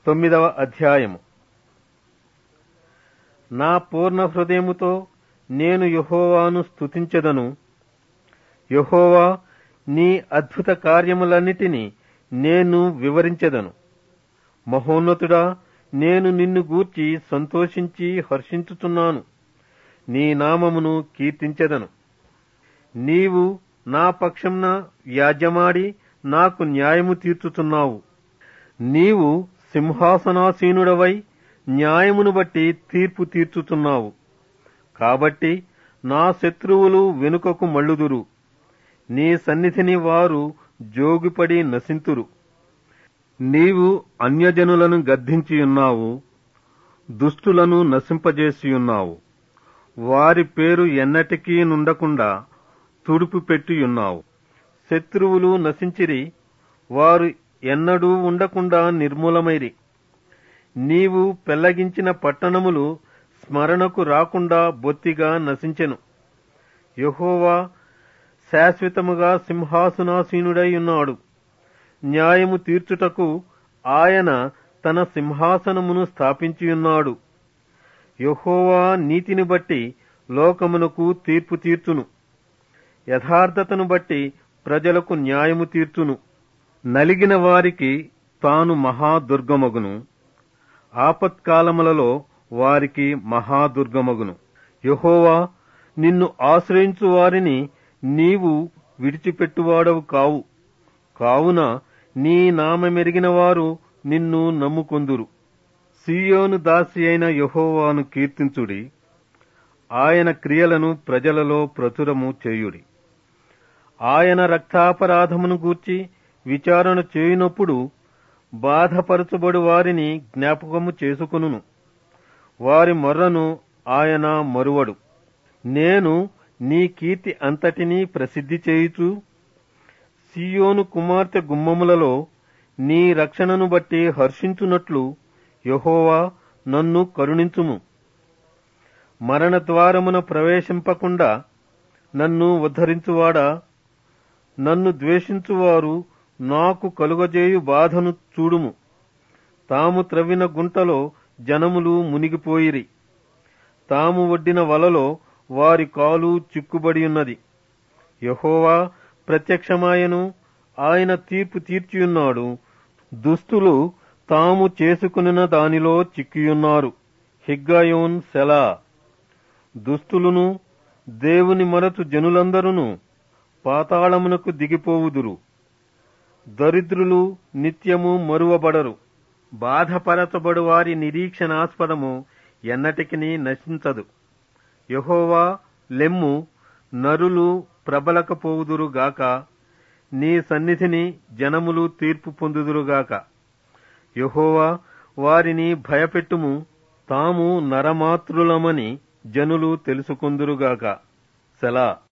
తొమ్మిదవ అధ్యాయము నా పూర్ణ హృదయముతో నేను యెహోవాను స్తుతించెదను యెహోవా నీ అద్భుత కార్యములన్నిటినీ నేను వివరించెదను మహోన్నతుడా నేను నిన్ను గూర్చి సంతోషించి హర్షించుచున్నాను నీ నామమును కీర్తించెదను నీవు నా పక్షంన వ్యాజ్యమాడి నాకు న్యాయము తీర్చుచున్నావు నీవు సింహాసనాసీనుడవై న్యాయమును బట్టి తీర్పు తీర్చుచున్నావు కాబట్టి నా శత్రువులు వెనుకకు మళ్ళుదురు నీ సన్నిధిని వారు జోగిపడి నశింతురు నీవు అన్యజనులను గద్దించియున్నావు దుష్టులను నశింపజేసియున్నావు వారి పేరు ఎన్నటికీ నుండకుండా తుడుపు పెట్టియున్నావు శత్రువులు నశించిరి వారు ఎన్నడూ ఉండకుండా నిర్మూలమైరి నీవు పెళ్లగించిన పట్టణములు స్మరణకు రాకుండా బొత్తిగా నశించెను యెహోవా శాశ్వతముగా సింహాసనాసీనుడై ఉన్నాడు న్యాయము తీర్చుటకు ఆయన తన సింహాసనమును స్థాపించియున్నాడు యెహోవా నీతిని బట్టి లోకమునకు తీర్పు తీర్చును యథార్థతను బట్టి ప్రజలకు న్యాయము తీర్చును నలిగిన వారికి తాను మహాదుర్గమగును ఆపత్కాలములలో వారికి మహాదుర్గమగును యెహోవా నిన్ను ఆశ్రయించు వారిని నీవు విడిచిపెట్టువాడవు కావు కావున నీ నామమెరిగిన వారు నిన్ను నమ్ముకొందురు సీయోను దాసి అయిన యహోవాను కీర్తించుడి ఆయన క్రియలను ప్రజలలో ప్రచురము చేయుడి ఆయన రక్తాపరాధమును గూర్చి విచారణ చేయునప్పుడు బాధపరచబడు వారిని జ్ఞాపకము చేసుకొనును వారి మొర్రను ఆయన మరువడు నేను నీ కీర్తి అంతటినీ ప్రసిద్ధి చేయుచు సియోను కుమార్తె గుమ్మములలో నీ రక్షణను బట్టి హర్షించునట్లు యహోవా నన్ను కరుణించుము మరణ ద్వారమున ప్రవేశింపకుండా నన్ను ఉద్ధరించువాడా నన్ను ద్వేషించువారు నాకు కలుగజేయు బాధను చూడుము తాము త్రవ్విన గుంటలో జనములు మునిగిపోయిరి తాము ఒడ్డిన వలలో వారి కాలు చిక్కుబడి ఉన్నది యహోవా ప్రత్యక్షమాయను ఆయన తీర్పు తీర్చియున్నాడు దుస్తులు తాము చేసుకునిన దానిలో చిక్కియున్నారు హిగ్గాయోన్ సెలా దుస్తులును దేవుని మరచు జనులందరూ పాతాళమునకు దిగిపోవుదురు దరిద్రులు నిత్యము మరువబడరు బాధపరచబడు వారి నిరీక్షణాస్పదము ఎన్నటికి నశించదు యహోవా లెమ్ము నరులు ప్రబలకపోవుదురుగాక నీ సన్నిధిని జనములు తీర్పు పొందుదురుగాక యహోవా వారిని భయపెట్టుము తాము నరమాతృలమని జనులు తెలుసుకొందురుగాక సెలా